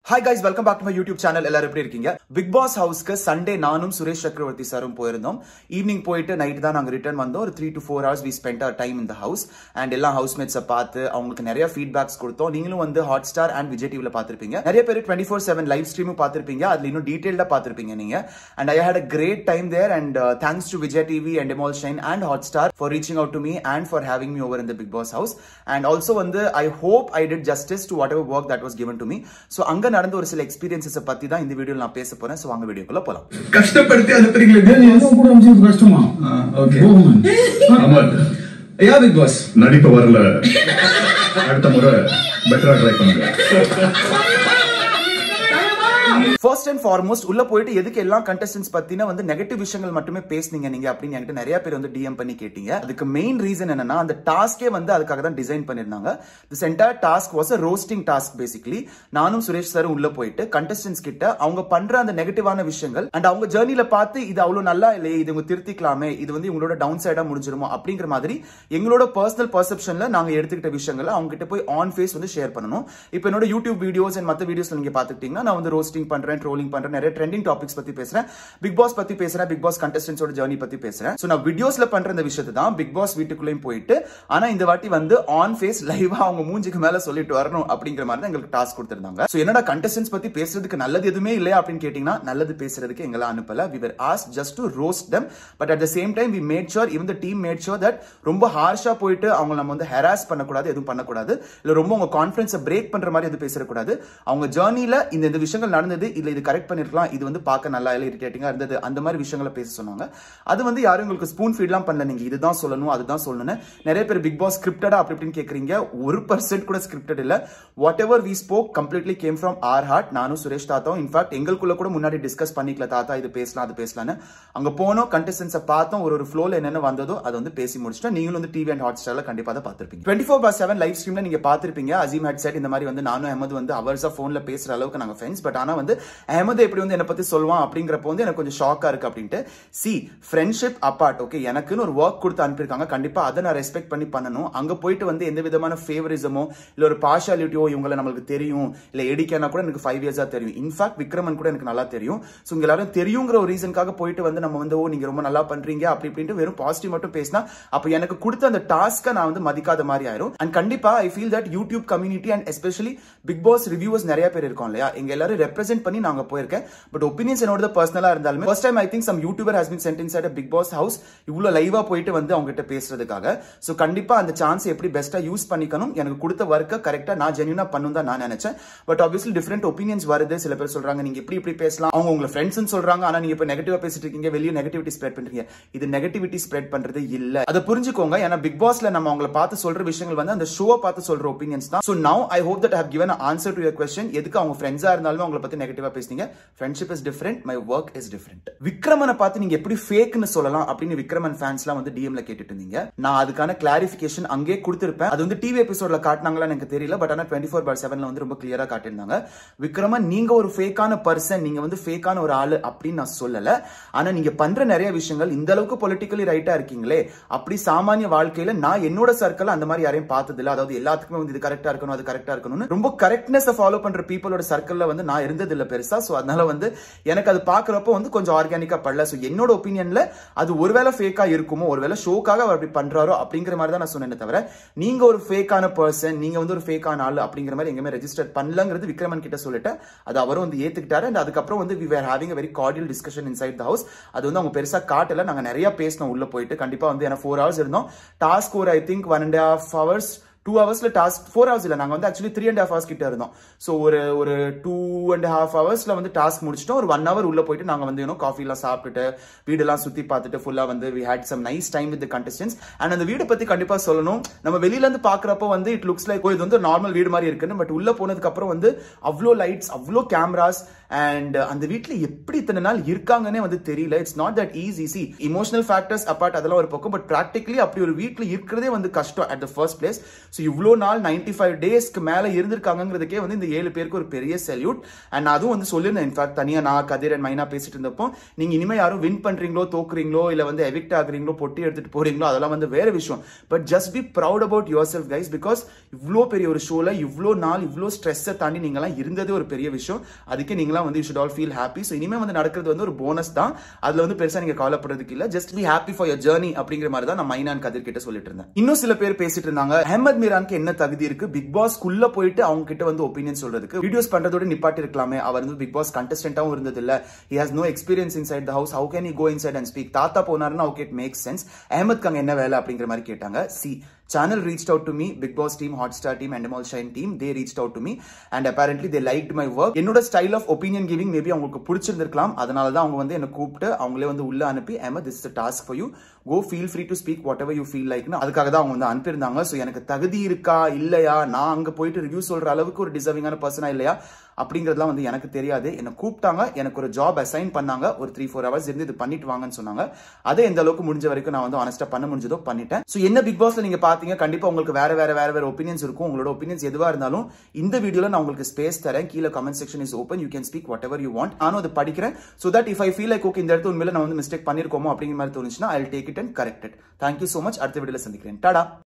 hi guys welcome back to my YouTube channel எல்லாரும் எப்படி இருக்கீங்க பிக் பாஸ் ஹவுஸ்க்கு சண்டே நானும் சுரேஷ் சக்கரவர்த்தி சாரும் போயிருந்தோம் ஈவினிங் போயிட்டு நைட் தான் நாங்க ரிட்டர்ன் வந்தோம் ஒரு three to four hours we spend our time இந்த ஹவுஸ் அண்ட் எல்லா ஹவுஸ்மேட்ஸை பார்த்து அவங்களுக்கு நிறைய ஃபீட்பேக்ஸ் கொடுத்தோம் நீங்களும் வந்து ஹாட் ஸ்டார் அண்ட் விஜய் டிவில பார்த்திருப்பீங்க நிறைய பேர் டுவெண்ட்டி ஃபோர் செவன் லைவ் ஸ்ட்ரீமும் பார்த்திருப்பீங்க அதுல இன்னும் டீடைல்டா பார்த்திருப்பீங்க நீங்க and I had a great time there and thanks to Vijay TV and Endemol Shine and Hotstar for reaching out to me and for having me over in the Bigg Boss house and also வந்து I hope I did justice to whatever work that was given to me so அங்க நடந்த ஒரு சில experiences பத்தி தான் இந்த வீடியோல நான் பேச போறேன் ஸோ வாங்க வீடியோக்குள்ள போலாம் கஷ்டப்படுத்தி அனுப்புறீங்களே ஏன் என்ன கூட அனுப்பிச்சது கஷ்டமா ஓகே போகணும் அமர் யா பிக் பாஸ் நடிப்பு வரல அடுத்த முறை பெட்டரா ட்ரை பண்ணுங்க ஃபர்ஸ்ட் அண்ட் ஃபார்மோஸ்ட் உள்ள போயிட்டு எதுக்கு எல்லா கண்டஸ்டன்ஸ் பத்தின வந்து நெகட்டிவ் விஷயங்கள் மட்டுமே பேசுனீங்க நீங்க அப்படின்னு என்கிட்ட நிறைய பேர் வந்து டிஎம் பண்ணி கேட்டீங்க அதுக்கு மெயின் ரீசன் என்னன்னா அந்த டாஸ்கே வந்து அதுக்காக தான் டிசைன் பண்ணிருந்தாங்க this entire task was a roasting task basically நானும் சுரேஷ் சார் உள்ள போயிட்டு கண்டஸ்டன்ஸ் கிட்ட அவங்க பண்ற அந்த நெகட்டிவான விஷயங்கள் அண்ட் அவங்க ஜேர்னில பார்த்து இது அவ்வளவு நல்லா இல்லையே இது இவங்க திருத்திக்கலாமே இது வந்து இவங்களோட டவுன் சைடா முடிஞ்சிருமோ அப்படிங்கிற மாதிரி எங்களோட பர்சனல் பர்செப்ஷன்ல நாங்க எடுத்துக்கிட்ட விஷயங்களை அவங்க கிட்ட போய் ஆன் ஃபேஸ் வந்து ஷேர் பண்ணணும் இப்போ என்னோட யூடியூப் வீடியோஸ் அண்ட் மற்ற வீடியோஸ்ல நீங்க பாத்துக்கிட்டீங்கன்னா நான் வந்து ரோஸ்டிங் பண்றேன் ட்ரோலிங் பண்றேன் நிறைய ட்ரெண்டிங் டாபிக்ஸ் பத்தி பேசுறேன் பிக் பாஸ் பத்தி பேசுறேன் பிக் பாஸ் கண்டஸ்டன்ஸோட ஜர்னி பத்தி பேசுறேன் சோ நான் வீடியோஸ்ல பண்ற இந்த விஷயத்தை தான் பிக் பாஸ் வீட்டுக்குள்ளேயும் போயிட்டு ஆனா இந்த வாட்டி வந்து ஆன் ஃபேஸ் லைவா அவங்க மூஞ்சிக்கு மேல சொல்லிட்டு வரணும் அப்படிங்கிற மாதிரி தான் எங்களுக்கு டாஸ்க் கொடுத்திருந்தாங்க சோ என்னடா கண்டஸ்டன்ஸ் பத்தி பேசுறதுக்கு நல்லது எதுவுமே இல்லையா அப்படின்னு கேட்டீங்கன்னா நல்லது பேசுறதுக்கு எங்களை அனுப்பல we were asked just to roast them but at the same time we made sure even the team made sure that ரொம்ப ஹார்ஷா போயிட்டு அவங்க நம்ம வந்து ஹெராஸ் பண்ணக்கூடாது எதுவும் பண்ணக்கூடாது இல்ல ரொம்ப உங்க கான்ஃபிடன்ஸை பிரேக் பண்ற மாதிரி எதுவும் பேசக்கூடாது அவங்க ஜேர்னில இந்த இந்த விஷயங்கள் நடந்தது இல்ல இது கரெக்ட் பண்ணிருக்கலாம் இது வந்து பார்க்க நல்லா இல்ல இரிட்டேட்டிங்கா இருந்தது அந்த மாதிரி விஷயங்களை பேச சொன்னாங்க அது வந்து யாரும் உங்களுக்கு ஸ்பூன் ஃபீட்லாம் பண்ணல நீங்க இதுதான் சொல்லணும் அதுதான் சொல்லணும்னு நிறைய பேர் பிக் பாஸ் ஸ்கிரிப்டடா அப்படி இப்படின்னு கேக்குறீங்க ஒரு பர்சன்ட் கூட ஸ்கிரிப்டட் இல்ல whatever we spoke completely came from our heart நானும் சுரேஷ் தாத்தாவும் இன்ஃபேக்ட் எங்களுக்குள்ள கூட முன்னாடி டிஸ்கஸ் பண்ணிக்கல தாத்தா இது பேசலாம் அது பேசலாம்னு அங்க போனோம் கண்டஸ்டன்ஸை பார்த்தோம் ஒரு ஒரு ஃப்ளோல என்னென்ன வந்ததோ அதை வந்து பேசி முடிச்சிட்டோம் நீங்களும் வந்து டிவி அண்ட் ஹாட் ஸ்டார்ல கண்டிப்பா அதை பார்த்திருப்பீங்க twenty four by seven live ஸ்ட்ரீம்ல நீங்க பார்த்திருப்பீங்க அசீம் ஹெட் செட் இந்த மாதிரி வந்து நானும் அஹமது வந்து அவர்ஸா போன்ல பேசுற அளவுக்கு நாங்க ஃப்ரெண்ட்ஸ் பட் ஆனா வந்து அஹமது எப்படி வந்து என்ன பத்தி சொல்லுவான் அப்படிங்கிறப்ப வந்து எனக்கு கொஞ்சம் ஷாக்கா இருக்கு அப்படின்ட்டு சி ஃப்ரெண்ட்ஷிப் அப்பார்ட் ஓகே எனக்குன்னு ஒரு ஒர்க் கொடுத்து அனுப்பியிருக்காங்க கண்டிப்பா அதை நான் ரெஸ்பெக்ட் பண்ணி பண்ணணும் அங்க போயிட்டு வந்து எந்த விதமான ஃபேவரிசமோ இல்ல ஒரு பார்ஷாலிட்டியோ இவங்களை நம்மளுக்கு தெரியும் இல்ல எடிக்கானா கூட எனக்கு ஃபைவ் இயர்ஸா தெரியும் இன்ஃபேக்ட் விக்ரமன் கூட எனக்கு நல்லா தெரியும் ஸோ இங்க எல்லாரும் தெரியுங்கிற ஒரு ரீசனுக்காக போயிட்டு வந்து நம்ம வந்து ஓ நீங்க ரொம்ப நல்லா பண்றீங்க அப்படி இப்படின்ட்டு வெறும் பாசிட்டிவ் மட்டும் பேசினா அப்ப எனக்கு கொடுத்த அந்த டாஸ்க்கை நான் வந்து மதிக்காத மாதிரி ஆயிரும் அண்ட் கண்டிப்பா I feel that YouTube community and especially Bigg Boss ரிவ்யூவர்ஸ் நிறைய பேர் இருக்கோம் இல்லையா எங்க எல்லாரும் ரெப்ரசென்ட் பண்ணி நாங்க போயிருக்கேன் பட் ஒப்பீனியன்ஸ் என்னோட பர்சனலா இருந்தாலுமே first time I think some YouTuber has been sentence at Bigg Boss house இவ்வளவு லைவா போயிட்டு வந்து அவங்க கிட்ட பேசுறதுக்காக சோ கண்டிப்பா அந்த சான்ஸ் எப்படி பெஸ்டா யூஸ் பண்ணிக்கணும் எனக்கு கொடுத்த ஒர்க்கை கரெக்டா நான் ஜென்யூனா பண்ணும் தான் நான் நினைச்சேன் பட் ஆப்வியஸ்லி டிஃபரெண்ட் ஒப்பீனியன்ஸ் வருது சில பேர் சொல்றாங்க நீங்க இப்படி இப்படி பேசலாம் அவங்க உங்களை ஃப்ரெண்ட்ஸ் சொல்றாங்க ஆனா நீங்க இப்ப நெகட்டிவா பேசிட்டு இருக்கீங்க வெளியே நெகட்டிவிட்டி ஸ்ப்ரெட் பண்றீங்க இது நெகட்டிவிட்டி ஸ்ப்ரெட் பண்றது இல்ல அதை புரிஞ்சுக்கோங்க ஏன்னா பிக் பாஸ்ல நம்ம அவங்கள பார்த்து சொல்ற விஷயங்கள் வந்து அந்த ஷோவை பார்த்து சொல்ற ஒப்பீனியன்ஸ் தான் so now I hope that have given answer to your question எதுக்கு அவங்க ஃப்ரெண்ட்ஸா இருந்தாலும் அவங்கள பத்தி நெகட்டிவா பேசுனீங்க friendship is different my work is different விக்ரமனை பார்த்து நீங்க எப்படி ஃபேக்னு சொல்லலாம் அப்படின்னு விக்ரமன் ஃபேன்ஸ்லாம் வந்து டிஎம்ல கேட்டுட்டு இருந்தீங்க நான் அதுக்கான கிளாரிபிகேஷன் அங்கே கொடுத்திருப்பேன் அது வந்து டிவி எபிசோட்ல காட்டினாங்களா எனக்கு தெரியல பட் ஆனா டுவெண்ட்டி ஃபோர் பார் செவன்ல வந்து ரொம்ப கிளியரா காட்டியிருந்தாங்க விக்ரமன் நீங்க ஒரு ஃபேக்கான பர்சன் நீங்க வந்து ஃபேக்கான ஒரு ஆளு அப்படின்னு நான் சொல்லல ஆனா நீங்க பண்ற நிறைய விஷயங்கள் இந்த அளவுக்கு பொலிட்டிக்கலி ரைட்டா இருக்கீங்களே அப்படி சாமானிய வாழ்க்கையில நான் என்னோட சர்க்கிள் அந்த மாதிரி யாரையும் பார்த்தது இல்ல அதாவது எல்லாத்துக்குமே வந்து இது கரெக்டா இருக்கணும் அது கரெக்டா இருக்கணும்னு ரொம்ப கரெக்ட்னஸ் ஃபாலோ பண்ற பீப்புளோட சர்க்கிள்ல வந்து நான் இருந்தது இல்ல பெருசா சோ அதனால வந்து எனக்கு அது பாக்குறப்போ வந்து கொஞ்சம் ஆர்கானிக்கா படல சோ என்னோட ஒப்பீனியன்ல அது ஒருவேளை ஃபேக்கா இருக்குமோ ஒருவேளை ஷோக்காக அவர் அப்படி பண்றாரோ அப்படிங்கிற மாதிரி தான் நான் சொன்னேன் தவிர நீங்க ஒரு ஃபேக்கான பர்சன் நீங்க வந்து ஒரு ஃபேக்கான ஆள் அப்படிங்கிற மாதிரி எங்கேயுமே ரெஜிஸ்டர் பண்ணலங்கிறது விக்ரமன் கிட்ட சொல்லிட்டு அது அவரும் வந்து ஏத்துக்கிட்டாரு அண்ட் அதுக்கப்புறம் வந்து we were having very cordial discussion inside the house அது வந்து அவங்க பெருசா காட்டல நாங்க நிறைய பேசணும் உள்ள போயிட்டு கண்டிப்பா வந்து ஏன்னா ஃபோர் ஹவர்ஸ் இருந்தோம் டாஸ்க் ஒரு I think one and half hours two ஹவர்ஸ்ல டாஸ்க் ஃபோர் ஹவர்ஸ் இல்ல நாங்க வந்து actually three and half hours கிட்ட இருந்தோம் ஸோ ஒரு ஒரு டூ அண்ட் ஹாஃப் ஹவர்ஸ்ல வந்து டாஸ்க் முடிச்சிட்டோம் ஒரு ஒன் ஹவர் உள்ள போயிட்டு நாங்க வந்து யூனோ காஃபி எல்லாம் சாப்பிட்டுட்டு வீடெல்லாம் சுத்தி பார்த்துட்டு ஃபுல்லா வந்து we had some nice time with contestants and அந்த வீடு பத்தி கண்டிப்பா சொல்லணும் நம்ம வெளியில இருந்து பாக்குறப்ப வந்து இட் லுக்ஸ் லைக் இது வந்து நார்மல் வீடு மாதிரி இருக்குன்னு பட் உள்ள போனதுக்கு அப்புறம் வந்து அவ்வளோ லைட்ஸ் அவ்வளோ கேமராஸ் அண்ட் அந்த வீட்ல எப்படி இத்தனை நாள் இருக்காங்கன்னே வந்து தெரியல it's not that easy see emotional factors apart அதெல்லாம் ஒரு பக்கம் பட் ப்ராக்டிகலி அப்படி ஒரு வீட்ல இருக்கிறதே வந்து கஷ்டம் at the first place so இவ்வளோ நாள் நைன்டி ஃபைவ் டேஸ்க்கு மேலே இருந்திருக்காங்கிறதுக்கே வந்து இந்த ஏழு பேருக்கு ஒரு பெரிய செல்யூட் அண்ட் அதுவும் வந்து சொல்லியிருந்தேன் இன்ஃபேக்ட் தனியாக நான் கதிர் அண்ட் மைனா பேசிட்டு இருந்தப்போ நீங்க இனிமே யாரும் வின் பண்றீங்களோ தோக்குறீங்களோ இல்ல வந்து எவிக்ட் ஆகுறீங்களோ பொட்டி எடுத்துட்டு போறீங்களோ அதெல்லாம் வந்து வேற விஷயம் but just be proud about yourself guys because இவ்வளோ பெரிய ஒரு ஷோல இவ்வளோ நாள் இவ்வளோ ஸ்ட்ரெஸ்ஸை தாண்டி நீங்களாம் இருந்ததே ஒரு பெரிய விஷயம் அதுக்கே நீங்களாம் வந்து you should all feel happy so இனிமே வந்து நடக்கிறது வந்து ஒரு போனஸ் தான் அதுல வந்து பெருசா நீங்க கவலைப்படுறதுக்கு இல்ல just be happy for your journey அப்படிங்கிற மாதிரி தான் நான் மைனான் கதிர் கிட்ட சொல்லிட்டு இருந்தேன் இன்னும் சில பேர் பேசிட்டு இருந்தாங்க அஹமத் மீரானுக்கு என்ன தகுதி இருக்கு பிக் பாஸ்க்குள்ள போயிட்டு அவங்க கிட்ட வந்து ஒப்பீனியன் சொல்றதுக்கு வீடியோஸ் பண்றதோட நிப்பாட்டி இருக்கலாமே அவர் வந்து பிக் பாஸ் கண்டஸ்டன்டாவும் இருந்தது இல்ல he has no experience inside the house how can you go inside and speak தாத்தா போனாருன்னா ஓகே இட் மேக் சென்ஸ் அஹமத்க்கு அங்க என்ன வேலை அப்படிங்கிற மாதிரி கேட்டாங்க see channel reached out to me big boss team hotstar team and all shine team they reached out to me and apparently they liked my work என்னோட style of opinion giving maybe அவங்களுக்கு பிடிச்சிருந்திருக்கலாம் அதனால தான் அவங்க வந்து என்ன கூப்பிட்டு அவங்களே வந்து உள்ள அனுப்பி ஏமா this task for you go feel free to speak whatever you feel லைக்னு அதுக்காக தான் அவங்க வந்து அனுப்பியிருந்தாங்க ஸோ எனக்கு தகுதி இருக்கா இல்லையா நான் அங்க போயிட்டு ரிவ்யூ சொல்ற அளவுக்கு ஒரு டிசர்விங்கான பர்சனா இல்லையா அப்படிங்கிறதுலாம் வந்து எனக்கு தெரியாது என்ன கூப்பிட்டாங்க எனக்கு ஒரு ஜாப் அசைன் பண்ணாங்க ஒரு த்ரீ ஃபோர் ஹவர்ஸ் இருந்து இது பண்ணிட்டு வாங்கன்னு சொன்னாங்க அதை எந்த அளவுக்கு முடிஞ்ச வரைக்கும் நான் வந்து ஆனஸ்டா பண்ண முடிஞ்சதோ பண்ணிட்டேன் ஸோ என்ன பிக் பாஸ்ல நீங்க பாத்தீங்க கண்டிப்பா உங்களுக்கு வேற வேற வேற வேற ஒப்பீனியன்ஸ் இருக்கும் உங்களோட ஒப்பீனியன்ஸ் எதுவா இருந்தாலும் இந்த வீடியோல நான் உங்களுக்கு ஸ்பேஸ் தரேன் கீழே comment section is open you can speak whatever you want நானும் அதை படிக்கிறேன் so that if I feel like okay இந்த இடத்துல உண்மையில நான் வந்து மிஸ்டேக் பண்ணிருக்கோமோ அப்படிங்கிற மாதிரி தோணுச்சுன்னா I take it and corrected thank you so much அடுத்த வீடியோல சந்திக்கிறேன் டாடா